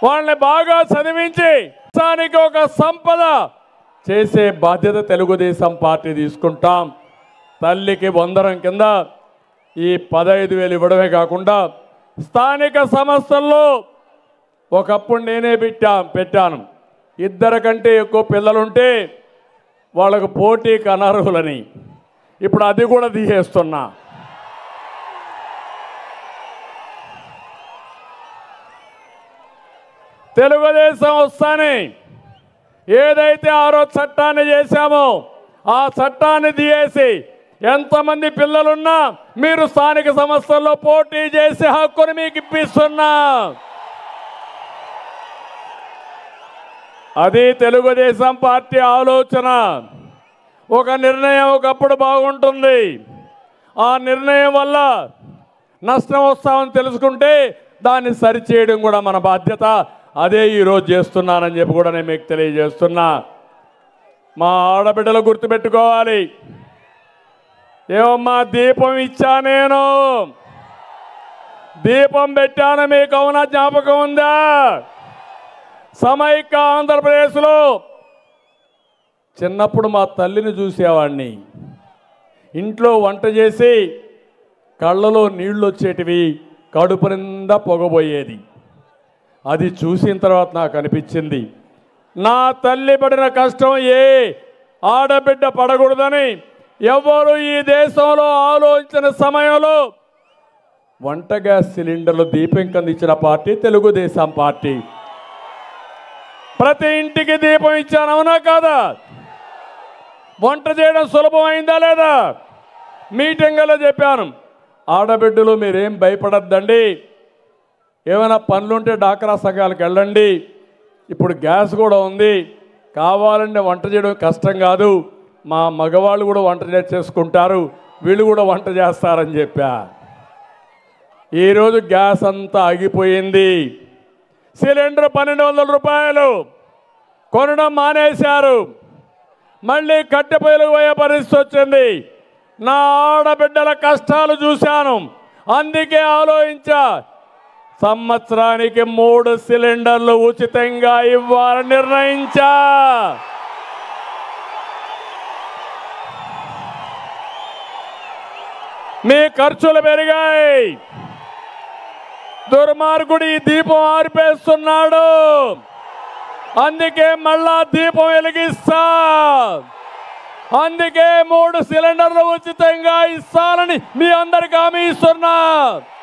వాళ్ళని బాగా చదివించి దేశానికి ఒక సంపద చేసే బాధ్యత తెలుగుదేశం పార్టీ తీసుకుంటాం తల్లికి వందరం కింద ఈ పదహైదు వేలు ఇవ్వడమే కాకుండా స్థానిక సంస్థల్లో ఒకప్పుడు నేనే పెట్టా పెట్టాను ఇద్దరు కంటే ఎక్కువ పిల్లలుంటే వాళ్ళకు పోటీకి అనర్హులని ఇప్పుడు అది కూడా తీసేస్తున్నా తెలుగుదేశం వస్తానే ఏదైతే ఆరో చట్టాన్ని చేశామో ఆ చట్టాన్ని తీయేసి ఎంతమంది పిల్లలున్నా మీరు స్థానిక సంస్థల్లో పోటీ చేసే హక్కును మీకు ఇప్పిస్తున్నా అది తెలుగుదేశం పార్టీ ఆలోచన ఒక నిర్ణయం ఒకప్పుడు బాగుంటుంది ఆ నిర్ణయం వల్ల నష్టం వస్తామని తెలుసుకుంటే దాన్ని సరిచేయడం కూడా మన బాధ్యత అదే ఈరోజు చేస్తున్నానని చెప్పి కూడా నేను మీకు తెలియజేస్తున్నా మా ఆడబిడ్డలు గుర్తుపెట్టుకోవాలి ఏమమ్మా దీపం ఇచ్చా నేను దీపం పెట్టాను మీకు అవునా జ్ఞాపకం ఉందా సమైక్య ఆంధ్రప్రదేశ్లో చిన్నప్పుడు మా తల్లిని చూసేవాడిని ఇంట్లో వంట చేసి కళ్ళలో నీళ్లు వచ్చేటివి కడుపు నిండా పొగబోయేది అది చూసిన తర్వాత నాకు అనిపించింది నా తల్లి పడిన కష్టం ఏ ఆడబిడ్డ పడకూడదని ఎవరు ఈ దేశంలో ఆలోచించిన సమయంలో వంట గ్యాస్ సిలిండర్లు దీపం కందించిన పార్టీ తెలుగుదేశం పార్టీ ప్రతి ఇంటికి దీపం ఇచ్చాను అవునా కాదా వంట చేయడం సులభమైందా లేదా మీటింగ్లో చెప్పాను ఆడబిడ్డలు మీరేం భయపడద్దండి ఏమైనా పనులుంటే డాక్రా సంఘాలకు వెళ్ళండి ఇప్పుడు గ్యాస్ కూడా ఉంది కావాలంటే వంట చేయడం కష్టం కాదు మా మగవాళ్ళు కూడా వంట చేసుకుంటారు వీళ్ళు కూడా వంట చేస్తారని చెప్పా ఈరోజు గ్యాస్ అంతా ఆగిపోయింది సిలిండర్ పన్నెండు వందల రూపాయలు కొనడం మానేశారు మళ్ళీ కట్టె పొయ్యిలకు పోయే పరిస్థితి వచ్చింది నా ఆడబిడ్డల కష్టాలు చూశాను అందుకే ఆలోచించా సంవత్సరానికి మూడు సిలిండర్లు ఉచితంగా ఇవ్వాలని నిర్ణయించా మీ ఖర్చులు పెరిగాయి దుర్మార్గుడు ఈ దీపం ఆర్పేస్తున్నాడు అందుకే మళ్ళా దీపం వెలిగిస్తా అందుకే మూడు సిలిండర్లు ఉచితంగా ఇస్తానని మీ అందరికి హామీ ఇస్తున్నా